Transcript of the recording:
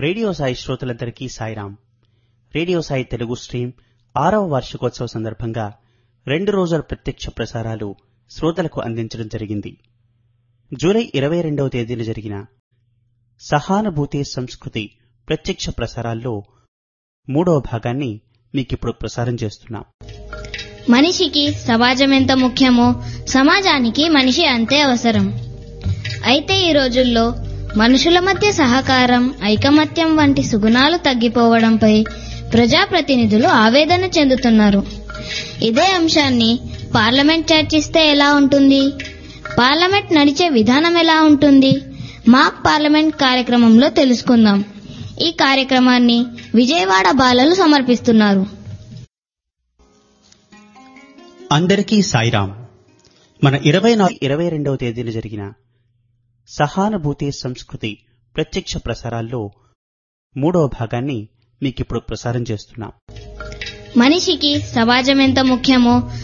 radio Sai శ్రోతలందరికీ Sairam radio Sai Telugu stream ఆరవ వార్షికోత్సవ సందర్భంగా రెండు రోజుల ప్రత్యక్ష ప్రసారాలు శ్రోతలకు అందించడం జరిగింది జూలై ఇరవై రెండవ తేదీన జరిగిన సహానుభూతి సంస్కృతి ప్రత్యక్ష ప్రసారాల్లో మూడవ భాగాన్ని మీకిప్పుడు ప్రసారం చేస్తున్నాం మనిషికి సమాజం ఎంత ముఖ్యమో సమాజానికి మనిషి అంతే అవసరం అయితే ఈ రోజుల్లో మనుషుల మధ్య సహకారం ఐకమత్యం వంటి సుగుణాలు తగ్గిపోవడంపై ప్రజాప్రతినిధులు ఆవేదన చెందుతున్నారు ఇదే అంశాన్ని పార్లమెంట్ చర్చిస్తే ఎలా ఉంటుంది పార్లమెంట్ నడిచే విధానం ఎలా ఉంటుంది మాక్ పార్లమెంట్ కార్యక్రమంలో తెలుసుకుందాం ఈ కార్యక్రమాన్ని విజయవాడ బాలలు సమర్పిస్తున్నారు అందరికీ సాయిరాం మన ఇరవై నాలుగు ఇరవై రెండవ తేదీన జరిగిన సహానుభూతి సంస్కృతి ప్రత్యక్ష ప్రసారాల్లో మూడవ భాగాన్ని మీకిప్పుడు ప్రసారం చేస్తున్నాం మనిషికి సమాజం ఎంత ముఖ్యమో